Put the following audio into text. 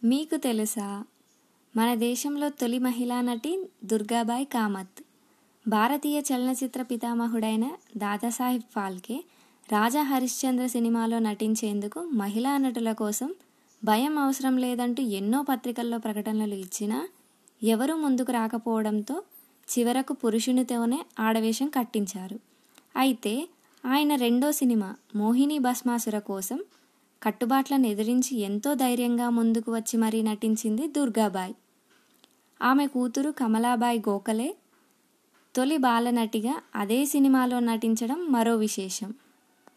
మీకు తెలుసా మన దేశంలో తొలి మహిళా నటి దుర్గాబాయ్ కామత్ భారతీయ చలనచిత్ర పితామహుడైన దాదాసాహెబ్ ఫాల్కే రాజా హరిశ్చంద్ర సినిమాలో నటించేందుకు మహిళా నటుల కోసం భయం అవసరం లేదంటూ ఎన్నో పత్రికల్లో ప్రకటనలు ఇచ్చినా ఎవరూ ముందుకు రాకపోవడంతో చివరకు పురుషునితోనే ఆడవేషం కట్టించారు అయితే ఆయన రెండో సినిమా మోహిని భస్మాసుర కోసం కట్టుబాట్లను ఎదిరించి ఎంతో ధైర్యంగా ముందుకు వచ్చి మరీ నటించింది దుర్గాబాయ్ ఆమె కూతురు కమలాబాయ్ గోఖలే తొలి బాలనటిగా అదే సినిమాలో నటించడం మరో విశేషం